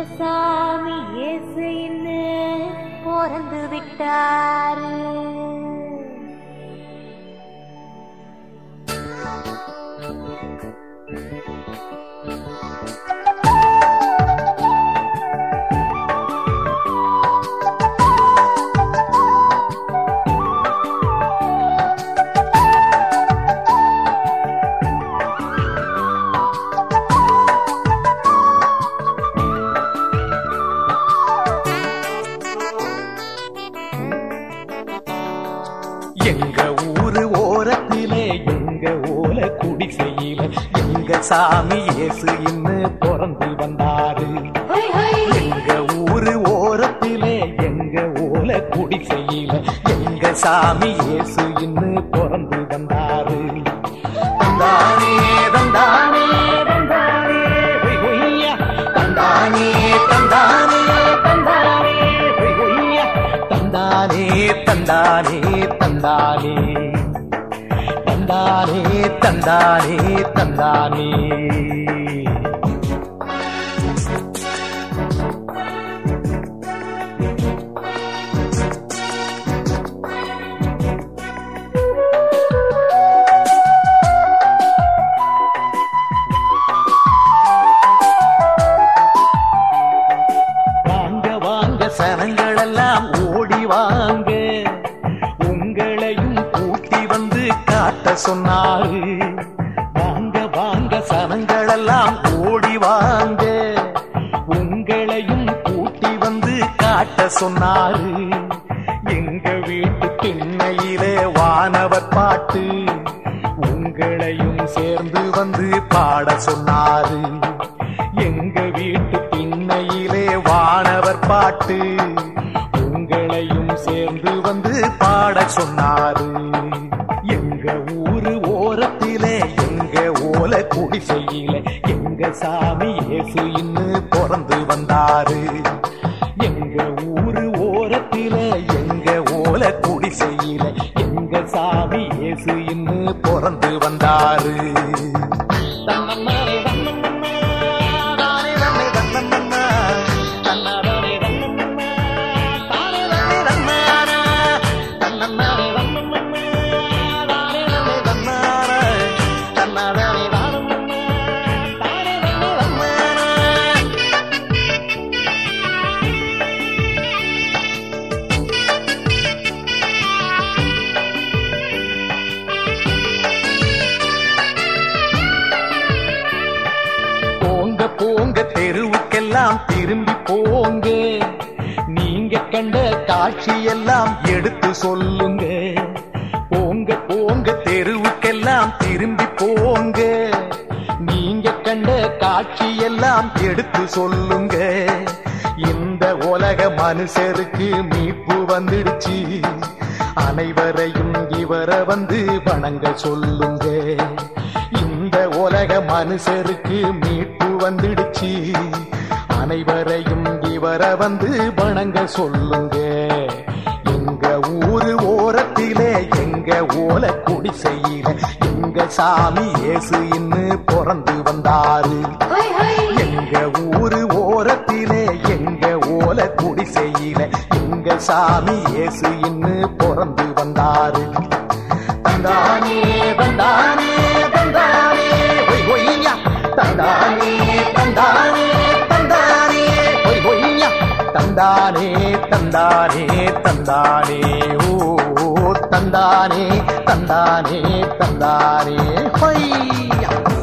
சாமி இயேசுன்னு பிறந்து விட்டாரு எங்க ஊரு ஓரத்திலே எங்க ஓல குடிசையில எங்க சாமி இயேசு இன்னு பிறந்து வந்தாரு ஹொய் ஹொய் எங்க ஊரு ஓரத்திலே எங்க ஓல குடிசையில எங்க சாமி இயேசு இன்னு பிறந்து வந்தாரு தந்தானே தந்தானே தந்தானே ஹொய் ஹொய்யா. தந்தானே தந்தானே தந்தானே ஹொய் ஹொய்யா. தந்தானே தந்தானே தந்தானே தந்தானே தந்தானே தந்தானே வாங்க வாங்க சனங்களெல்லாம் ஓடி வாங்க உங்களையும் கூட்டி வந்து காட்ட சொன்னாரு வாங்க வாங்க சனங்களெல்லாம் ஓடி வாங்க உங்களையும் கூட்டி வந்து காட்ட சொன்னாரு எங்க வீட்டு திண்ணையிலே வானவர் பாட்டு உங்களையும் சேர்ந்து வந்து பாட சொன்னாரு எங்க வீட்டு திண்ணையிலே வானவர் பாட்டு உங்களையும் சேர்ந்து வந்து பாட சொன்னாரு எங்க ஊரு ஓரத்திலே எங்க ஓல குடிசையில எங்க சாமி இயேசு இன்னு பிறந்து வந்தாரு எங்க ஊரு ஓரத்திலே எங்க ஓல குடிசையில எங்க சாமி இயேசு இன்னு பிறந்து வந்தாரு தன்னன்னாரே தன்னன்னன்னா, தானே தன்னை தன்னன்னன்னா, தன்னாரே தன்னன்னன்னா, தானே தன்னை தன்னாரா, தன்னன்னாரே தன்னன்னன்னா, தானே தன்னை தன்னாரா, தன்னாரே தானன்னன்னா, தானே தன்னை தன்னாரா. போங்க போங்க தெருவுக்கெல்லாம் திரும்பி போங்க நீங்க கண்ட காட்சியெல்லாம் எடுத்து சொல்லுங்க போங்க போங்க தெருவுக்கெல்லாம் திரும்பி போங்க நீங்க கண்ட காட்சியெல்லாம் எடுத்து சொல்லுங்க இந்த உலக மனுஷருக்கு மீட்பு வந்துடுச்சு அனைவரையும் இவரை வந்து வணங்க சொல்லுங்க இந்த உலக மனுஷருக்கு மீட்பு வந்துடுச்சு அனைவரையும் இவரை வந்து வணங்க சொல்லுங்க எங்க ஊரு ஓரத்திலே எங்க ஓல குடிசையில எங்க சாமி இயேசு இன்னு பிறந்து வந்தாரு ஹொய் ஹொய் எங்க ஊரு ஓரத்திலே எங்க ஓல குடிசையில எங்க சாமி இயேசு இன்னு பிறந்து வந்தாரு தந்தானே தந்தானே தந்தானே ஒய் ஒய்யா தந்தானே தந்தானே தந்தானே ஒய் ஒய்யா தந்தானே தந்தானே தந்தானே ஓ தந்தானே தந்தானே தந்தானே ஹொய்யா